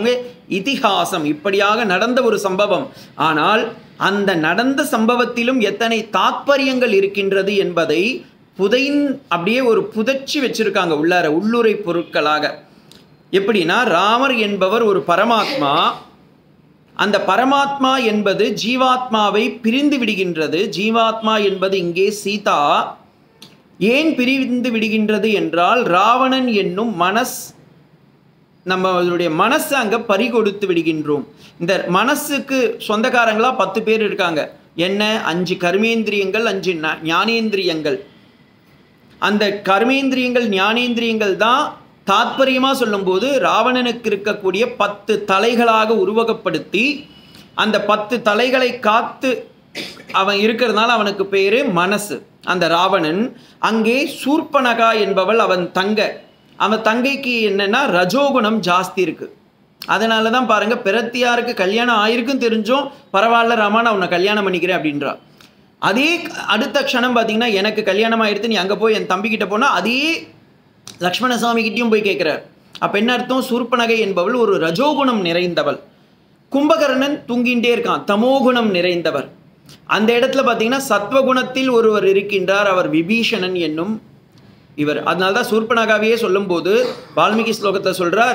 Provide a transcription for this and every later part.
பார்த்துக்கோங்க இதிகாசம் இப்படியாக நடந்த ஒரு சம்பவம் ஆனால் அந்த நடந்த சம்பவத்திலும் எத்தனை தாத்பரியங்கள் இருக்கின்றது என்பதை புதைன் அப்படியே ஒரு புதைச்சி வச்சிருக்காங்க உள்ளார உள்ளுரை பொருட்களாக எப்படின்னா ராமர் என்பவர் ஒரு பரமாத்மா அந்த பரமாத்மா என்பது ஜீவாத்மாவை பிரிந்து விடுகின்றது ஜீவாத்மா என்பது இங்கே சீதா ஏன் பிரிந்து விடுகின்றது என்றால் ராவணன் என்னும் மனஸ் நம்ம அதனுடைய மனசை அங்கே பறிகொடுத்து விடுகின்றோம் இந்த மனசுக்கு சொந்தக்காரங்களா பத்து பேர் இருக்காங்க என்ன அஞ்சு கர்மேந்திரியங்கள் அஞ்சு ஞா- ஞானேந்திரியங்கள் அந்த கர்மேந்திரியங்கள் ஞானேந்திரியங்கள் தான் தாத்பரியமாக சொல்லும்போது ராவணனுக்கு இருக்கக்கூடிய பத்து தலைகளாக உருவகப்படுத்தி அந்த பத்து தலைகளை காத்து அவன் இருக்கிறதுனால அவனுக்கு பேரு மனசு அந்த ராவணன் அங்கே சூர்பனகா என்பவள் அவன் தங்க அவன் தங்கைக்கு என்னன்னா ரஜோகுணம் ஜாஸ்தி இருக்கு அதனால தான் பாருங்க பிரத்தியாருக்கு கல்யாணம் ஆயிருக்கும் தெரிஞ்சும் பரவாயில்ல ராமா நான் உன்னை கல்யாணம் பண்ணிக்கிறேன் அப்படின்றா அதே அடுத்த க்ஷணம் பார்த்தீங்கன்னா எனக்கு கல்யாணம் ஆயிடுத்து நீ அங்கே போய் என் தம்பிக்கிட்ட போனால் அதே லக்ஷ்மண சுவாமி கிட்டயும் போய் கேட்குறார் அப்போ என்ன அர்த்தம் சூர்பனகை என்பவள் ஒரு ரஜோகுணம் நிறைந்தவள் கும்பகர்ணன் தூங்கிண்டே இருக்கான் தமோகுணம் நிறைந்தவர் அந்த இடத்துல பார்த்தீங்கன்னா சத்வகுணத்தில் ஒருவர் இருக்கின்றார் அவர் விபீஷணன் என்னும் இவர் அதனால தான் சூர்பனகாவையே சொல்லும்போது வால்மீகி ஸ்லோகத்தை சொல்றார்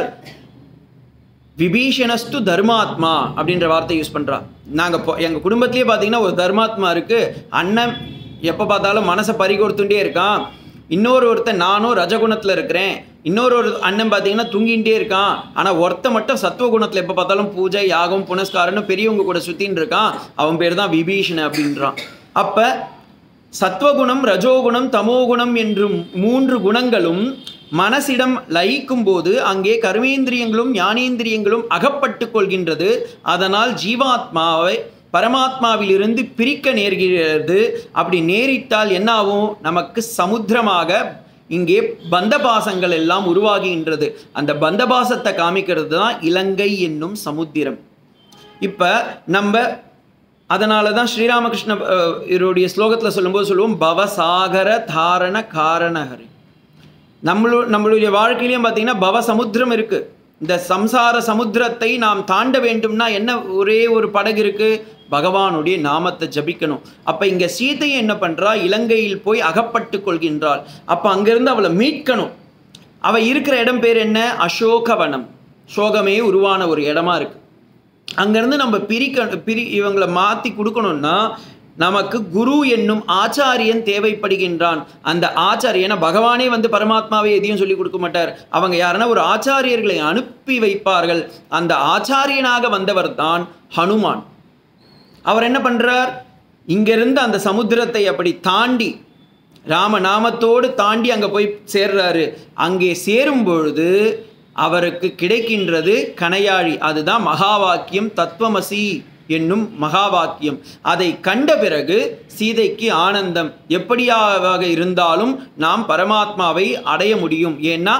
விபீஷணஸ்து தர்மாத்மா அப்படின்ற வார்த்தை யூஸ் பண்ணுறா நாங்கள் இப்போ எங்கள் குடும்பத்திலேயே பார்த்தீங்கன்னா ஒரு தர்மாத்மா இருக்குது அண்ணன் எப்போ பார்த்தாலும் மனசை பறிகொடுத்துட்டே இருக்கான் இன்னொரு ஒருத்தன் நானும் ரஜகுணத்தில் இருக்கிறேன் இன்னொரு ஒரு அண்ணன் பார்த்தீங்கன்னா தூங்கிட்டே இருக்கான் ஆனால் ஒருத்தன் மட்டும் சத்துவகுணத்தில் எப்போ பார்த்தாலும் பூஜை யாகம் புனஸ்காரன்னு பெரியவங்க கூட சுற்றின்னு இருக்கான் அவன் பேர் தான் விபீஷண அப்படின்றான் அப்போ சத்வகுணம் ரஜோகுணம் தமோகுணம் என்றும் மூன்று குணங்களும் மனசிடம் லயிக்கும் போது அங்கே கர்மேந்திரியங்களும் ஞானேந்திரியங்களும் அகப்பட்டு கொள்கின்றது அதனால் ஜீவாத்மாவை பரமாத்மாவிலிருந்து பிரிக்க நேர்கிறது அப்படி நேரிட்டால் என்ன ஆகும் நமக்கு சமுத்திரமாக இங்கே பந்தபாசங்கள் எல்லாம் உருவாகின்றது அந்த பந்தபாசத்தை காமிக்கிறது தான் இலங்கை என்னும் சமுத்திரம் இப்போ நம்ம அதனால தான் ஸ்ரீராமகிருஷ்ண அஹ், இவருடைய ஸ்லோகத்தில் சொல்லும்போது சொல்லுவோம் பவசாகர தாரண காரணஹரி நம்மளு நம்மளுடைய வாழ்க்கையிலையும் பார்த்தீங்கன்னா பவ சமுத்திரம் இருக்கு இந்த சம்சார சமுத்திரத்தை நாம் தாண்ட வேண்டும்னா என்ன ஒரே ஒரு படகு இருக்கு பகவானுடைய நாமத்தை ஜபிக்கணும் அப்ப இங்க சீதையை என்ன பண்றா இலங்கையில் போய் அகப்பட்டு கொள்கின்றாள் அப்ப அங்கிருந்து அவளை மீட்கணும் அவ இருக்கிற இடம் பேர் என்ன அசோகவனம் சோகமே உருவான ஒரு இடமா இருக்கு அங்கேருந்து நம்ம பிரிக்க பிரி இவங்களை மாற்றி கொடுக்கணும்னா நமக்கு குரு என்னும் ஆச்சாரியன் தேவைப்படுகின்றான் அந்த ஆச்சாரியனை பகவானே வந்து பரமாத்மாவை எதையும் சொல்லி கொடுக்க மாட்டார் அவங்க யாருன்னா ஒரு ஆச்சாரியர்களை அனுப்பி வைப்பார்கள் அந்த ஆச்சாரியனாக வந்தவர் தான் ஹனுமான் அவர் என்ன பண்றார் இங்கிருந்து அந்த சமுத்திரத்தை அப்படி தாண்டி ராம நாமத்தோடு தாண்டி அங்கே போய் சேர்றாரு அங்கே சேரும் பொழுது அவருக்கு கிடைக்கின்றது கணையாழி அதுதான் மகா வாக்கியம் தத்துவமசி என்னும் மகா வாக்கியம் அதை கண்ட பிறகு சீதைக்கு ஆனந்தம் எப்படியாக இருந்தாலும் நாம் பரமாத்மாவை அடைய முடியும் ஏன்னா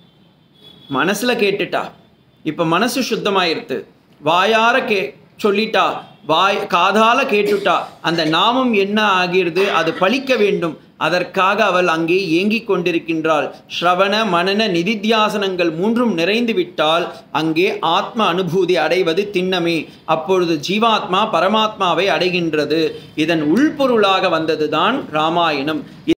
மனசுல கேட்டுட்டா இப்ப மனசு சுத்தமாயிருத்து வாயார கே சொல்லிட்டா வாய் காதால கேட்டுட்டா அந்த நாமம் என்ன ஆகிறது அது பலிக்க வேண்டும் அதற்காக அவள் அங்கே ஏங்கிக் கொண்டிருக்கின்றாள் ஸ்ரவண மனன நிதித்தியாசனங்கள் மூன்றும் நிறைந்து விட்டால் அங்கே ஆத்ம அனுபூதி அடைவது திண்ணமே அப்பொழுது ஜீவாத்மா பரமாத்மாவை அடைகின்றது இதன் உள்பொருளாக வந்ததுதான் ராமாயணம்